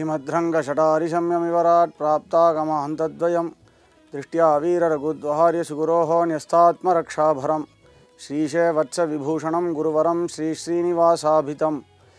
श्रीमद्रङ्गषटारिशम्यमिवराट् प्राप्तागमहन्तद्वयं दृष्ट्या वीररघुद्वहार्यसुगुरोः न्यस्तात्मरक्षाभरं श्रीशेवत्सविभूषणं गुरुवरं श्रीश्रीनिवासाभितं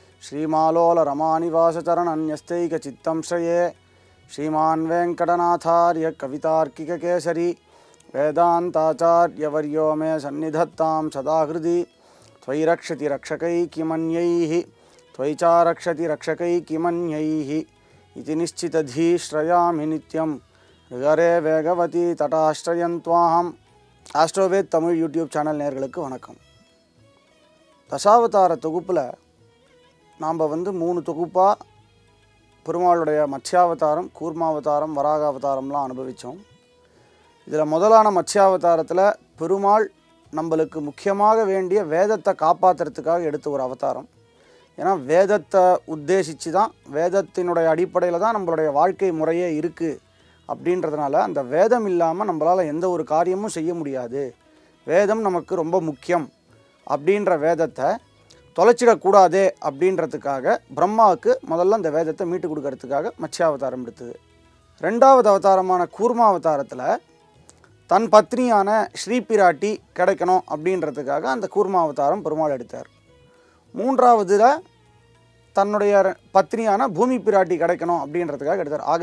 श्रीमालोलरमानिवासचरणन्यस्तैकचित्तं श्रये श्रीमान् वेङ्कटनाथार्य कवितार्किककेसरी वेदान्ताचार्यवर्यो मे सन्निधत्तां सदा हृदि त्वयि रक्षति रक्षकैकिमन्यैः त्वयि च रक्षति रक्षकैकिमन्यैः इति निश्चितधीश्रयामि नित्यं ரிகரே வேகவதி தட்டாஸ்ரயன் துவாகம் ஆஸ்ட்ரோவேத் தமிழ் யூடியூப் சேனல் நேர்களுக்கு வணக்கம் தசாவதார தொகுப்பில் நாம் வந்து மூணு தொகுப்பாக பெருமாளுடைய மத்ஸ்யாவதாரம் கூர்மாவதாரம் வராக அவதாரம்லாம் அனுபவித்தோம் இதில் முதலான மத்ஸ்யாவதாரத்தில் பெருமாள் நம்மளுக்கு முக்கியமாக வேண்டிய வேதத்தை காப்பாற்றுறதுக்காக எடுத்த ஒரு அவதாரம் ஏன்னா வேதத்தை உத்தேசித்து தான் வேதத்தினுடைய அடிப்படையில் தான் நம்மளுடைய வாழ்க்கை முறையே இருக்குது அப்படின்றதுனால அந்த வேதம் இல்லாமல் நம்மளால் எந்த ஒரு காரியமும் செய்ய முடியாது வேதம் நமக்கு ரொம்ப முக்கியம் அப்படின்ற வேதத்தை தொலைச்சிடக்கூடாதே அப்படின்றதுக்காக பிரம்மாவுக்கு முதல்ல அந்த வேதத்தை மீட்டு கொடுக்கறதுக்காக மத்ஸ்யாவதாரம் எடுத்தது ரெண்டாவது அவதாரமான கூர்மாவதாரத்தில் தன் பத்னியான ஸ்ரீபிராட்டி கிடைக்கணும் அப்படின்றதுக்காக அந்த கூர்மாவதாரம் பெருமாள் எடுத்தார் மூன்றாவதுல தன்னுடைய பத்னியான பூமி பிராட்டி கிடைக்கணும் அப்படின்றதுக்காக எடுத்தார் ஆக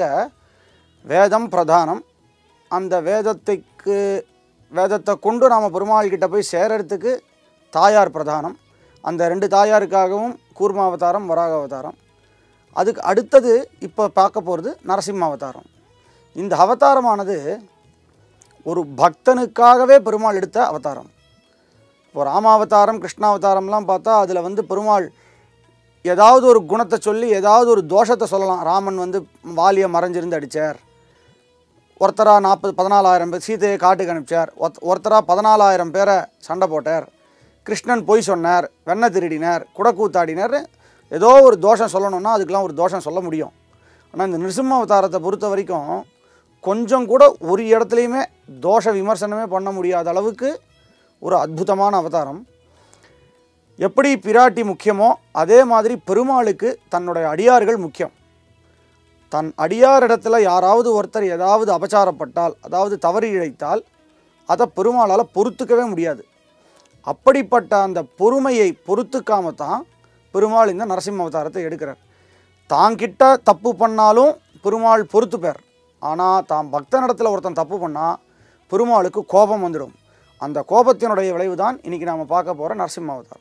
வேதம் பிரதானம் அந்த வேதத்துக்கு வேதத்தை கொண்டு நாம் பெருமாள் கிட்ட போய் சேரறதுக்கு தாயார் பிரதானம் அந்த ரெண்டு தாயாருக்காகவும் கூர்மாவதாரம் வராக அவதாரம் அதுக்கு அடுத்தது இப்போ பார்க்க போகிறது நரசிம்ம அவதாரம் இந்த அவதாரமானது ஒரு பக்தனுக்காகவே பெருமாள் எடுத்த அவதாரம் இப்போ ராமாவதாரம் கிருஷ்ணாவதாரம்லாம் பார்த்தா அதில் வந்து பெருமாள் ஏதாவது ஒரு குணத்தை சொல்லி ஏதாவது ஒரு தோஷத்தை சொல்லலாம் ராமன் வந்து வாலியை மறைஞ்சிருந்து அடித்தார் ஒருத்தராக நாற்பது பதினாலாயிரம் பேர் சீதையை காட்டுக்கு அனுப்பிச்சார் ஒத் ஒருத்தராக பதினாலாயிரம் பேரை சண்டை போட்டார் கிருஷ்ணன் பொய் சொன்னார் வெண்ணெய் திருடினார் குடக்கூத்தாடினார் ஏதோ ஒரு தோஷம் சொல்லணும்னா அதுக்கெலாம் ஒரு தோஷம் சொல்ல முடியும் ஆனால் இந்த நிருசிம்ம அவதாரத்தை பொறுத்த வரைக்கும் கொஞ்சம் கூட ஒரு இடத்துலையுமே தோஷ விமர்சனமே பண்ண முடியாத அளவுக்கு ஒரு அற்புதமான அவதாரம் எப்படி பிராட்டி முக்கியமோ அதே மாதிரி பெருமாளுக்கு தன்னுடைய அடியார்கள் முக்கியம் தன் அடியாரிடத்தில் யாராவது ஒருத்தர் ஏதாவது அபச்சாரப்பட்டால் அதாவது தவறு இழைத்தால் அதை பெருமாளால் பொறுத்துக்கவே முடியாது அப்படிப்பட்ட அந்த பொறுமையை பொறுத்துக்காம தான் பெருமாள் இந்த நரசிம்ம அவதாரத்தை எடுக்கிறார் தாங்கிட்ட தப்பு பண்ணாலும் பெருமாள் பொறுத்துப்பார் ஆனால் தான் பக்தனிடத்தில் ஒருத்தன் தப்பு பண்ணால் பெருமாளுக்கு கோபம் வந்துடும் அந்த கோபத்தினுடைய விளைவு தான் இன்றைக்கி நாம் பார்க்க போகிற நரசிம்ம அவதாரம்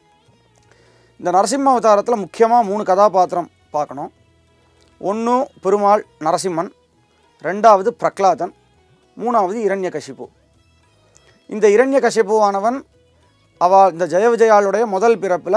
இந்த நரசிம்ம அவதாரத்தில் முக்கியமாக மூணு கதாபாத்திரம் பார்க்கணும் ஒன்று பெருமாள் நரசிம்மன் ரெண்டாவது பிரக்லாதன் மூணாவது இரண்யகசிபு இந்த இரண்யகசிபுவானவன் அவ இந்த ஜெய விஜயாளுடைய முதல் பிறப்பில்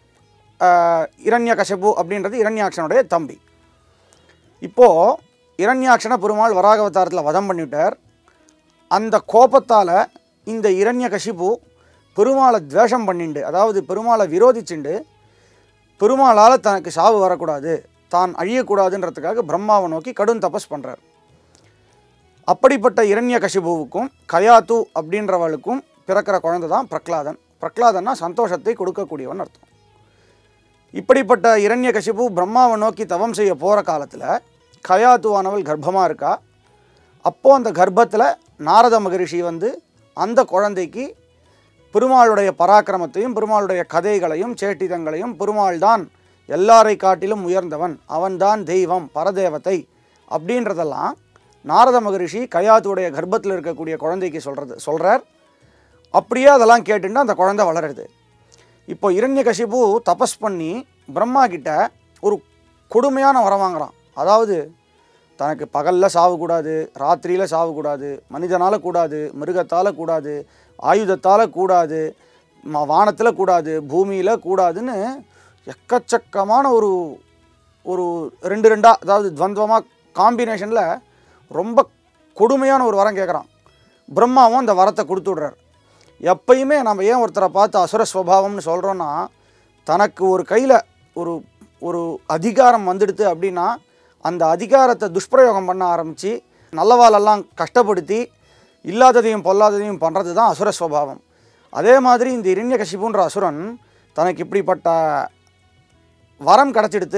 இரண்யகசிபு அப்படின்றது இரண்யாட்சனுடைய தம்பி இப்போது இரண்யாட்சனை பெருமாள் வராகவதாரத்தில் வதம் பண்ணிவிட்டார் அந்த கோபத்தால் இந்த இரண்யகசிபு பெருமாளை துவேஷம் பண்ணிண்டு அதாவது பெருமாளை விரோதிச்சுண்டு பெருமாளால் தனக்கு சாவு வரக்கூடாது தான் அழியக்கூடாதுன்றதுக்காக பிரம்மாவை நோக்கி கடும் தபஸ் பண்ணுறார் அப்படிப்பட்ட இரண்ய கசிபுவுக்கும் கயாத்து அப்படின்றவளுக்கும் பிறக்கிற குழந்தை தான் பிரக்லாதன் பிரக்லாதன்னா சந்தோஷத்தை கொடுக்கக்கூடியவன் அர்த்தம் இப்படிப்பட்ட இரண்ய கசிபு பிரம்மாவை நோக்கி தவம் செய்ய போகிற காலத்தில் கயாத்துவானவள் கர்ப்பமாக இருக்கா அப்போது அந்த கர்ப்பத்தில் நாரத மகரிஷி வந்து அந்த குழந்தைக்கு பெருமாளுடைய பராக்கிரமத்தையும் பெருமாளுடைய கதைகளையும் சேட்டிதங்களையும் பெருமாள் தான் எல்லாரை காட்டிலும் உயர்ந்தவன் அவன்தான் தெய்வம் பரதேவத்தை அப்படின்றதெல்லாம் நாரத மகரிஷி கயாத்துடைய கர்ப்பத்தில் இருக்கக்கூடிய குழந்தைக்கு சொல்கிறது சொல்கிறார் அப்படியே அதெல்லாம் கேட்டுட்டு அந்த குழந்தை வளருது இப்போ இரண்யகசிபு தபஸ் பண்ணி பிரம்மா கிட்ட ஒரு கொடுமையான வரம் வாங்குறான் அதாவது தனக்கு பகலில் சாவக்கூடாது ராத்திரியில் சாவக்கூடாது மனிதனால் கூடாது மிருகத்தால் கூடாது ஆயுதத்தால் கூடாது ம வானத்தில் கூடாது பூமியில் கூடாதுன்னு எக்கச்சக்கமான ஒரு ஒரு ரெண்டு ரெண்டாக அதாவது துவந்தமாக காம்பினேஷனில் ரொம்ப கொடுமையான ஒரு வரம் கேட்குறான் பிரம்மாவும் அந்த வரத்தை கொடுத்து விட்றார் எப்பயுமே நம்ம ஏன் ஒருத்தரை பார்த்து அசுர ஸ்வபாவம்னு சொல்கிறோன்னா தனக்கு ஒரு கையில் ஒரு ஒரு அதிகாரம் வந்துடுது அப்படின்னா அந்த அதிகாரத்தை துஷ்பிரயோகம் பண்ண ஆரம்பித்து நல்லவாளெல்லாம் கஷ்டப்படுத்தி இல்லாததையும் பொல்லாததையும் பண்ணுறது தான் அசுர ஸ்வபாவம் அதே மாதிரி இந்த இரண்யகசிபுன்ற அசுரன் தனக்கு இப்படிப்பட்ட வரம் கிடச்சிடுத்து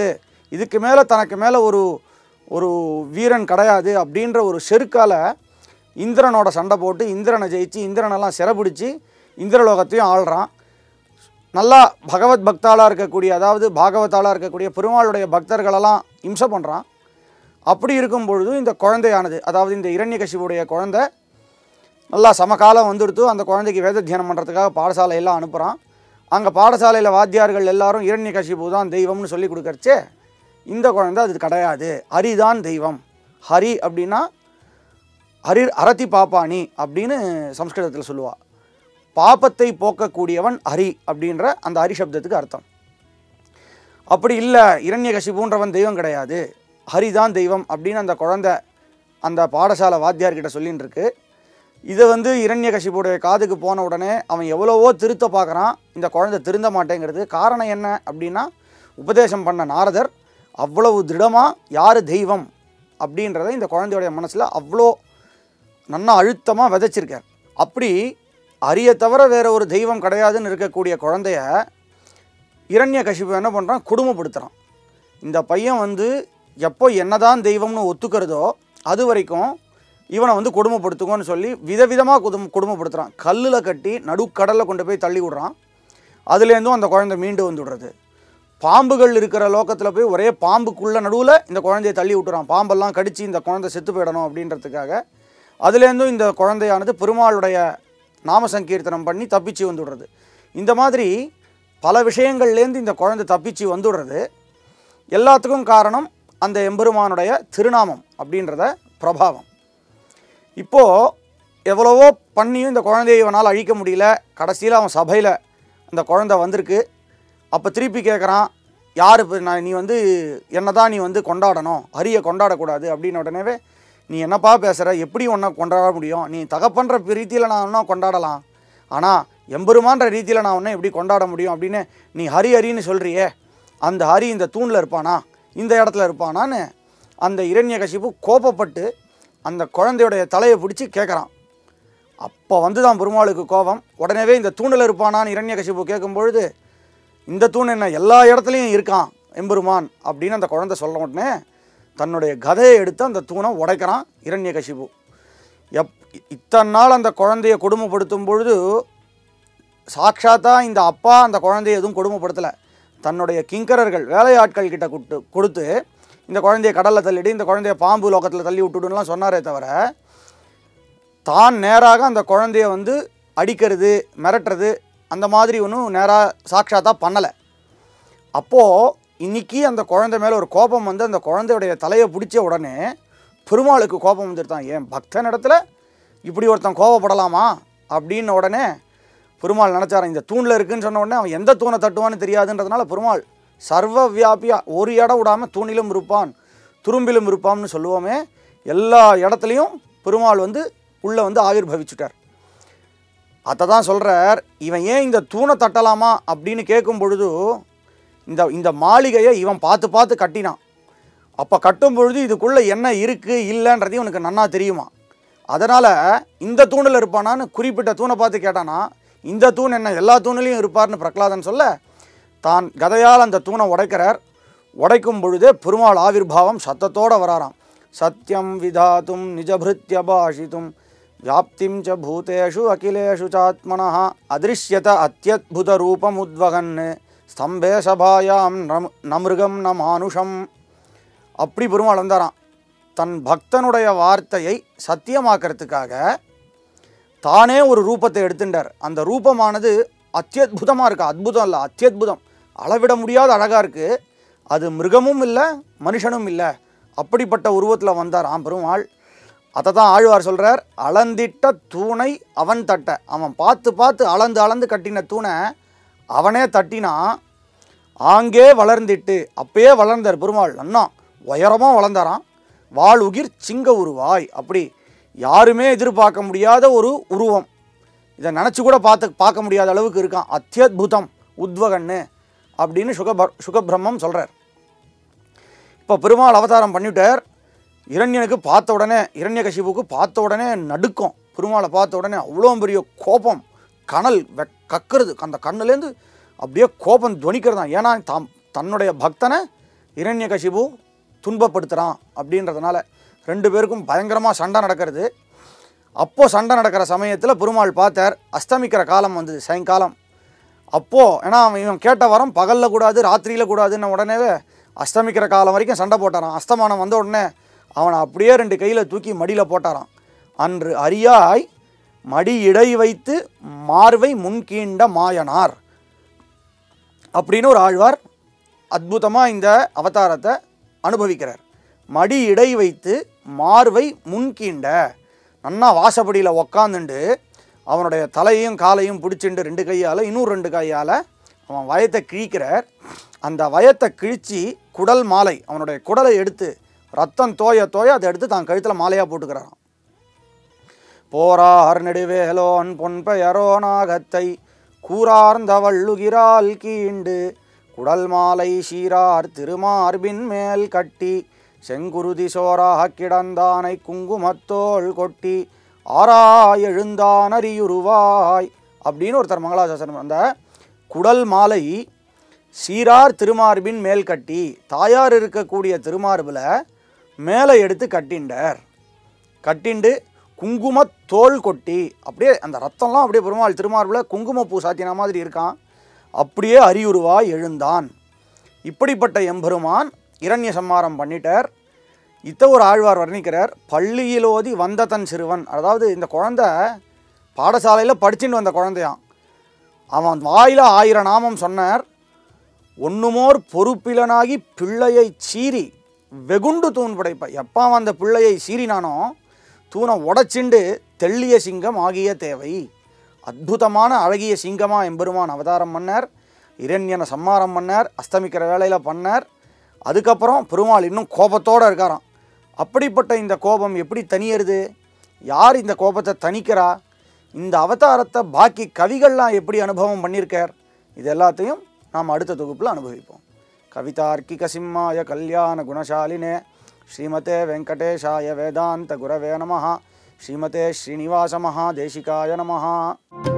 இதுக்கு மேலே தனக்கு மேலே ஒரு ஒரு வீரன் கிடையாது அப்படின்ற ஒரு செருக்கால இந்திரனோட சண்டை போட்டு இந்திரனை ஜெயிச்சு இந்திரனெல்லாம் சிறப்பிடிச்சு இந்திரலோகத்தையும் ஆள்றான் நல்லா பகவத் பக்தாளாக இருக்கக்கூடிய அதாவது பாகவத்தாளாக இருக்கக்கூடிய பெருமாளுடைய பக்தர்களெல்லாம் இம்சை பண்ணுறான் அப்படி இருக்கும் பொழுது இந்த குழந்தையானது அதாவது இந்த இரண்யகசிபுடைய குழந்தை நல்லா சமகாலம் வந்துடுத்து அந்த குழந்தைக்கு வேத தியானம் பண்ணுறதுக்காக பாடசாலையெல்லாம் அனுப்புகிறான் அங்கே பாடசாலையில் வாத்தியார்கள் எல்லாரும் இரண்யகசிபு தான் தெய்வம்னு சொல்லி கொடுக்கறச்சே இந்த குழந்தை அது கிடையாது ஹரிதான் தெய்வம் ஹரி அப்படின்னா ஹரி அரதி பாப்பாணி அப்படின்னு சம்ஸ்கிருதத்தில் சொல்லுவா பாப்பத்தை போக்கக்கூடியவன் ஹரி அப்படின்ற அந்த ஹரி சப்தத்துக்கு அர்த்தம் அப்படி இல்லை இரண்யகசிபுன்றவன் தெய்வம் கிடையாது ஹரிதான் தெய்வம் அப்படின்னு அந்த குழந்தை அந்த பாடசாலை வாத்தியார்கிட்ட சொல்லின்னு இருக்கு இதை வந்து இரண்யகசிபுடைய காதுக்கு போன உடனே அவன் எவ்வளவோ திருத்த பார்க்குறான் இந்த குழந்தை திருந்த மாட்டேங்கிறது காரணம் என்ன அப்படின்னா உபதேசம் பண்ண நாரதர் அவ்வளவு திடமாக யார் தெய்வம் அப்படின்றத இந்த குழந்தையுடைய மனசில் அவ்வளோ நன்னா அழுத்தமாக விதைச்சிருக்கார் அப்படி அரிய தவிர வேற ஒரு தெய்வம் கிடையாதுன்னு இருக்கக்கூடிய குழந்தைய இரண்ய கசிப்பு என்ன பண்ணுறான் குடும்பப்படுத்துகிறான் இந்த பையன் வந்து எப்போ என்னதான் தெய்வம்னு ஒத்துக்கிறதோ அது வரைக்கும் இவனை வந்து கொடுமைப்படுத்துங்கன்னு சொல்லி விதவிதமாக குடும் கொடுமைப்படுத்துகிறான் கல்லில் கட்டி நடுக்கடலில் கொண்டு போய் தள்ளி விடுறான் அதுலேருந்தும் அந்த குழந்தை மீண்டு வந்து விடுறது பாம்புகள் இருக்கிற லோக்கத்தில் போய் ஒரே பாம்புக்குள்ள நடுவில் இந்த குழந்தையை தள்ளி விட்டுறான் பாம்பெல்லாம் கடித்து இந்த குழந்தை செத்து போயிடணும் அப்படின்றதுக்காக அதுலேருந்தும் இந்த குழந்தையானது பெருமாளுடைய நாம சங்கீர்த்தனம் பண்ணி தப்பிச்சு வந்து விடுறது இந்த மாதிரி பல விஷயங்கள்லேருந்து இந்த குழந்தை தப்பிச்சு வந்துடுறது எல்லாத்துக்கும் காரணம் அந்த எம்பெருமானுடைய திருநாமம் அப்படின்றத பிரபாவம் இப்போது எவ்வளவோ பண்ணியும் இந்த குழந்தையை இவனால் அழிக்க முடியல கடைசியில் அவன் சபையில் அந்த குழந்தை வந்திருக்கு அப்போ திருப்பி கேட்குறான் யார் இப்போ நான் நீ வந்து என்ன தான் நீ வந்து கொண்டாடணும் ஹரியை கொண்டாடக்கூடாது அப்படின்னு உடனேவே நீ என்னப்பா பேசுகிற எப்படி உன்னை கொண்டாட முடியும் நீ தகப்பன்ற ரீதியில் நான் இன்னும் கொண்டாடலாம் ஆனால் எம்பெருமான்ற ரீதியில் நான் உன்னை எப்படி கொண்டாட முடியும் அப்படின்னு நீ ஹரி ஹரின்னு சொல்கிறியே அந்த ஹரி இந்த தூணில் இருப்பானா இந்த இடத்துல இருப்பானான்னு அந்த இரண்யகசிப்பு கோபப்பட்டு அந்த குழந்தையுடைய தலையை பிடிச்சி கேட்குறான் அப்போ வந்து தான் பெருமாளுக்கு கோபம் உடனேவே இந்த தூணில் இருப்பானான்னு இரண்யகசிப்பு கேட்கும் பொழுது இந்த தூண் என்ன எல்லா இடத்துலையும் இருக்கான் எம்பெருமான் அப்படின்னு அந்த குழந்தை சொல்ல உடனே தன்னுடைய கதையை எடுத்து அந்த தூணை உடைக்கிறான் இரண்யகசிபு எப் இத்தனை நாள் அந்த குழந்தைய கொடுமைப்படுத்தும் பொழுது சாட்சாத்தா இந்த அப்பா அந்த குழந்தைய எதுவும் கொடுமைப்படுத்தலை தன்னுடைய கிங்கரர்கள் வேலையாட்கள் கிட்ட கொடுத்து கொடுத்து இந்த குழந்தைய கடலில் தள்ளிட்டு இந்த குழந்தைய பாம்பு லோகத்தில் தள்ளி விட்டுடுன்னுலாம் சொன்னாரே தவிர தான் நேராக அந்த குழந்தைய வந்து அடிக்கிறது மிரட்டுறது அந்த மாதிரி ஒன்றும் நேராக சாட்சாத்தா பண்ணலை அப்போது இன்னைக்கு அந்த குழந்தை மேலே ஒரு கோபம் வந்து அந்த குழந்தையுடைய தலையை பிடிச்ச உடனே பெருமாளுக்கு கோபம் வந்துருத்தான் ஏன் பக்தன் இடத்துல இப்படி ஒருத்தன் கோபப்படலாமா அப்படின்ன உடனே பெருமாள் நினச்சாரான் இந்த தூணில் இருக்குன்னு சொன்ன உடனே அவன் எந்த தூணை தட்டுவான்னு தெரியாதுன்றதுனால பெருமாள் சர்வ வியாபியாக ஒரு இடம் விடாமல் தூணிலும் இருப்பான் துரும்பிலும் இருப்பான்னு சொல்லுவோமே எல்லா இடத்துலையும் பெருமாள் வந்து உள்ளே வந்து ஆவிர்பவிச்சுட்டார் அதை தான் சொல்கிறார் இவன் ஏன் இந்த தூணை தட்டலாமா அப்படின்னு கேட்கும் பொழுது இந்த இந்த மாளிகையை இவன் பார்த்து பார்த்து கட்டினான் அப்போ கட்டும் பொழுது இதுக்குள்ளே என்ன இருக்குது இல்லைன்றது இவனுக்கு நன்னா தெரியுமா அதனால் இந்த தூணில் இருப்பானான்னு குறிப்பிட்ட தூணை பார்த்து கேட்டானா இந்த தூண் என்ன எல்லா தூணிலையும் இருப்பார்னு பிரகலாதன் சொல்ல தான் கதையால் அந்த தூணை உடைக்கிறார் உடைக்கும் பொழுதே பெருமாள் ஆவிர்பாவம் சத்தத்தோட வராராம் சத்யம் விதாத்தும் நிஜபிருத்திய பாஷித்தும் வியாப்திம் ச பூதேஷு அகிலேஷு சாத்மனா அதிருஷ்யத அத்தியுத ரூபமுத்வகன் ஸ்தம்பே சபாயாம் நம் நமிருகம் ந மானுஷம் அப்படி பெருமாள் வந்தாராம் தன் பக்தனுடைய வார்த்தையை சத்தியமாக்கிறதுக்காக தானே ஒரு ரூபத்தை எடுத்துட்டார் அந்த ரூபமானது அத்தியுதமாக இருக்கு அத்புதம் இல்லை அத்தியுதம் அளவிட முடியாத அழகாக இருக்குது அது மிருகமும் இல்லை மனுஷனும் இல்லை அப்படிப்பட்ட உருவத்தில் வந்தாராம் பெருமாள் அதை தான் ஆழ்வார் சொல்கிறார் அளந்திட்ட தூணை அவன் தட்ட அவன் பார்த்து பார்த்து அளந்து அளந்து கட்டின தூணை அவனே தட்டினா ஆங்கே வளர்ந்திட்டு அப்பயே வளர்ந்தார் பெருமாள் அண்ணா உயரமாக வளர்ந்தாராம் வாள் உகிர் சிங்க உருவாய் அப்படி யாருமே எதிர்பார்க்க முடியாத ஒரு உருவம் இதை நினச்சி கூட பார்த்து பார்க்க முடியாத அளவுக்கு இருக்கான் அத்தியுதம் உத்வகன்னு அப்படின்னு சுக சுகபிரம்மம் சொல்கிறார் இப்போ பெருமாள் அவதாரம் பண்ணிவிட்டார் இரண்யனுக்கு பார்த்த உடனே இரண்யகசிபுக்கு பார்த்த உடனே நடுக்கம் பெருமாளை பார்த்த உடனே அவ்வளோ பெரிய கோபம் கனல் வெ கக்குறது அந்த கண்ணுலேருந்து அப்படியே கோபம் துவனிக்கிறதான் ஏன்னா தாம் தன்னுடைய பக்தனை இரண்யகசிபு துன்பப்படுத்துகிறான் அப்படின்றதுனால ரெண்டு பேருக்கும் பயங்கரமாக சண்டை நடக்கிறது அப்போ சண்டை நடக்கிற சமயத்தில் பெருமாள் பார்த்தார் அஸ்தமிக்கிற காலம் வந்தது சாயங்காலம் அப்போது ஏன்னா அவன் இவன் கேட்ட வரம் பகலில் கூடாது ராத்திரியில் கூடாதுன்னு உடனேவே அஸ்தமிக்கிற காலம் வரைக்கும் சண்டை போட்டாரான் அஸ்தமானம் வந்த உடனே அவனை அப்படியே ரெண்டு கையில் தூக்கி மடியில் போட்டாரான் அன்று அரியாய் மடி இடை வைத்து மார்வை முன்கீண்ட மாயனார் அப்படின்னு ஒரு ஆழ்வார் அற்புதமாக இந்த அவதாரத்தை அனுபவிக்கிறார் மடி இடை வைத்து மார்வை முன்கீண்ட நன்னா வாசப்படியில் உக்காந்துண்டு அவனுடைய தலையும் காலையும் பிடிச்சிண்டு ரெண்டு கையால் இன்னும் ரெண்டு கையால் அவன் வயத்தை கிழிக்கிறார் அந்த வயத்தை கிழிச்சு குடல் மாலை அவனுடைய குடலை எடுத்து ரத்தம் தோய தோய அதை எடுத்து தான் கழுத்தில் மாலையாக போட்டுக்கிறான் போரார் நெடுவேலோன் பொன்பெயரோ நாகத்தை கூறார்ந்த வள்ளுகிறால் கீண்டு குடல் மாலை சீரார் திருமார்பின் மேல் கட்டி செங்குருதி சோராக கிடந்தானை குங்குமத்தோள் கொட்டி ஆரா எழுந்தான் அரியுருவாய் அப்படின்னு ஒருத்தர் மங்களாசாசனம் அந்த குடல் மாலை சீரார் திருமார்பின் மேல் கட்டி தாயார் இருக்கக்கூடிய திருமார்பில் மேலே எடுத்து கட்டிண்டார் கட்டிண்டு குங்கும தோல் கொட்டி அப்படியே அந்த ரத்தம்லாம் அப்படியே பெருமாள் திருமார்பில் குங்குமப்பூ சாத்தின மாதிரி இருக்கான் அப்படியே அரியுருவாய் எழுந்தான் இப்படிப்பட்ட எம்பெருமான் இரண்ய சம்மாரம் பண்ணிட்டார் இத்த ஒரு ஆழ்வார் வர்ணிக்கிறார் பள்ளியிலோதி வந்த தன் சிறுவன் அதாவது இந்த குழந்தை பாடசாலையில் படிச்சுட்டு வந்த குழந்தையான் அவன் வாயில ஆயிரம் நாமம் சொன்னார் ஒன்றுமோர் பொறுப்பிலனாகி பிள்ளையை சீறி வெகுண்டு தூண் படைப்ப எப்போ அவன் அந்த பிள்ளையை சீறினானோ தூணை உடைச்சிண்டு தெள்ளிய சிங்கம் ஆகிய தேவை அற்புதமான அழகிய சிங்கமாக எம்பெருமான் அவதாரம் பண்ணார் இரண்யனை சம்மாரம் பண்ணார் அஸ்தமிக்கிற வேலையில் பண்ணார் அதுக்கப்புறம் பெருமாள் இன்னும் கோபத்தோடு இருக்காராம் அப்படிப்பட்ட இந்த கோபம் எப்படி தனியருது யார் இந்த கோபத்தை தணிக்கிறா இந்த அவதாரத்தை பாக்கி கவிகள்லாம் எப்படி அனுபவம் பண்ணியிருக்கார் இது எல்லாத்தையும் நாம் அடுத்த தொகுப்பில் அனுபவிப்போம் கவிதார்க்கிக சிம்மாய கல்யாண குணசாலினே ஸ்ரீமதே வெங்கடேஷாய வேதாந்த குரவே நமः ஸ்ரீமதே ஸ்ரீனிவாச மகாதேசிகாய நமः